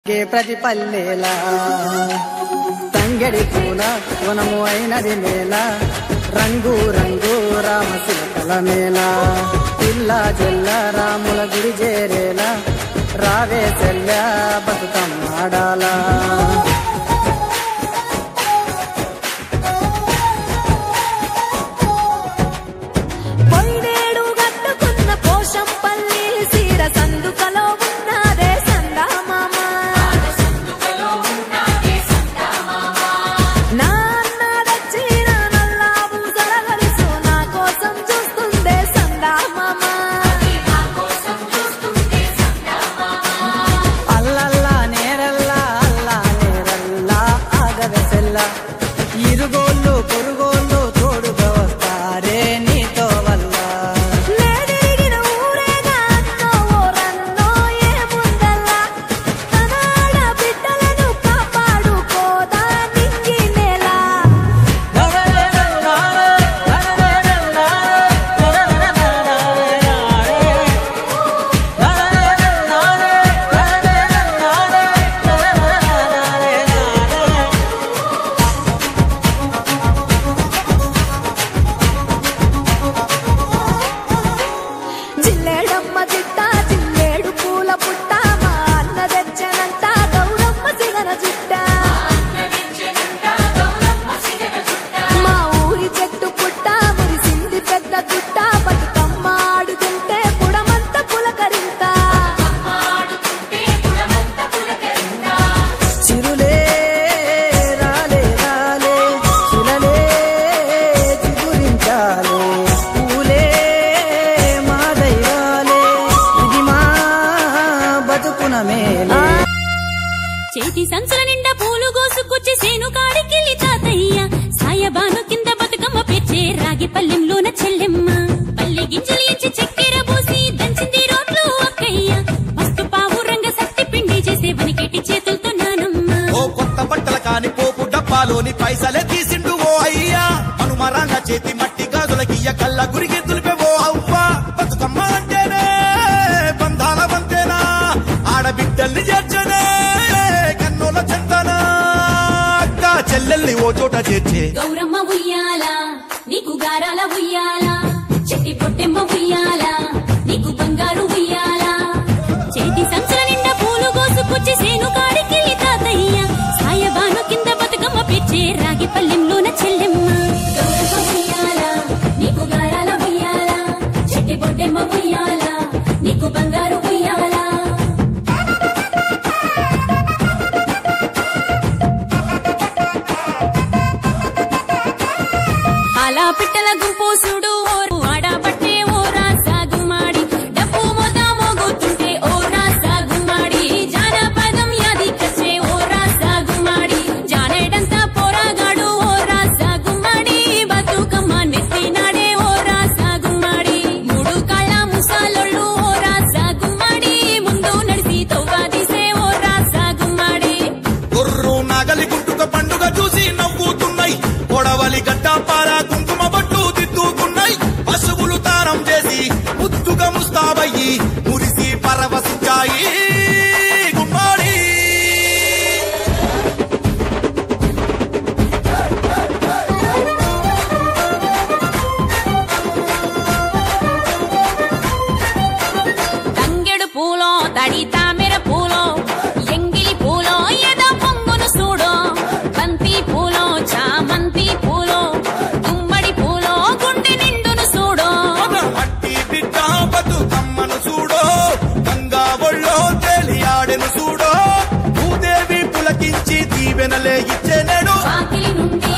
కే ప్రతి పల్లెలా తంగడి పూల వనము అయినది నేల రంగు రంగు రామశిలకల మేళ పిల్ల జల్ల రాముల గుడి చేరేలా రావే చెల్ల బతుకమ్మాడాలా పొయ్యేడు గట్టుకున్న పోషంపల్లి సీర సందుకలో ఉన్నదే సందామామ నా అన్నడచ్చిన నల్లావు సరగలుసు నా కోసం చూస్తుందే సందామామ అల్లల్లా నేరల్లా అల్లా నేరల్లా ఆగవే సెల్ల ఇరుగోళ్ళు పొరుగోళ్ళు తోడుగా వస్తారే నీతో వల్ల నేడిగిన ఊరేగా అన్నో ఓరన్నో ఏముందల్లా కనాడ బిడ్డలను కాపాడుకోదా నింగి నేల జిల్లేడమ్మ జిట్ట జిల్లేడు పూల పుట్ట మా అన్న తెచ్చనంట గౌరమ్మ సిగన చుట్ట మా ఊరి చెట్టు పుట్ట మురిసింది పెద్ద చుట్ట బతుకమ్మ ఆడుతుంటే పుడమంత పులకరింత చిరులే రాలే రాలే చిలలే చిగురించాలే పూలే మా దైవాలే ఇది మా బతుకున మేలే చేతి సంచుల నిండా పూలు కోసుకొచ్చి సేను కాడికెళ్ళి తాతయ్య సాయబాను కింద బతుకమ్మ పెచ్చే రాగి పల్లెంలోన చెల్లెమ్మ పల్లె గింజలు ఎంచి చక్కెర పోసి దంచింది రోడ్లు అక్కయ్య మస్తు పావు రంగ సత్తి పిండి చేసే వనికెట్టి చేతులతో నానమ్మ ఓ కొత్త బట్టల కాని పోపు డబ్బాలోని పైసలే తీసిండు ఓ అయ్యా మనుమరాంగ చేతి మట్టి గాజులకియ్య కళ్ళ గురిగి తులిపే ఓ అవ్వ బతుకమ్మ అంటేనే బంధాల వంతేనా ఆడబిడ్డల్ని చేర్చనే కన్నుల చెంతనా అక్క చెల్లెల్ని ఓ చోట చేర్చే గౌరమ్మ ఉయ్యాల నీకు గారాల ఉయ్యాల చెట్టి పొట్టెమ్మ ఉయ్యాల నీకు బంగారు ఉయ్యాల చేతి సంచుల నిండా పూలు కోసుకొచ్చి సేను కాడికెళ్ళి తాతయ్య సాయబాను కింద బతుకమ్మ పెచ్చే రాగి పల్లెంలోన చెల్లెమ్మ గౌరమ్మ ఉయ్యాల నీకు గారాల ఉయ్యాల చెట్టి పొట్టెమ్మ ఉయ్యాల నీకు బంగారు ఉయ్యాల అలా పిట్టల గుంపు చూడు ఓరు ఆడబట్టే ఓరా సాగు మాడి డప్పు మొద మోగుతుంటే ఓరా సాగు మాడి జానపదం యాది కచ్చే ఓరా సాగు మాడి జానేడంతా పోరాగాడు ఓరా సాగు మాడి బతుకమ్మ నెత్తినాడే ఓరా సాగు మాడి మూడు కాళ్ళ ముసాలొళ్ళు ఓరా సాగు మాడి ముందు నడిసి తవ్వాదిసే ఓరా సాగు మాడి గుర్రు నాగలి గుంటుక పండుగ చూసి నవ్వుతున్నాయి కొడవలి గడ్డ పార కుంకుమ బట్టు దిద్దుకున్నాయి పశువులు తారం చేసి ముద్దుగా ముస్తాబయ్యి మురిసి పరవశించాయి గుమ్మాడి తంగెడు పూలో తడి తామెర పూలో ఎంగిలి పూలో ఎద పొంగును చూడో బంతి పూలో చామంతి పూలో గుమ్మడి పూలో గుండె నిండును చూడో మన మట్టి బిడ్డ బతుకమ్మను చూడో గంగా ఒళ్ళో తేలియాడెను చూడో భూదేవి పులకించి దీవెనలే ఇచ్చెనెడు వాకిలి నుండి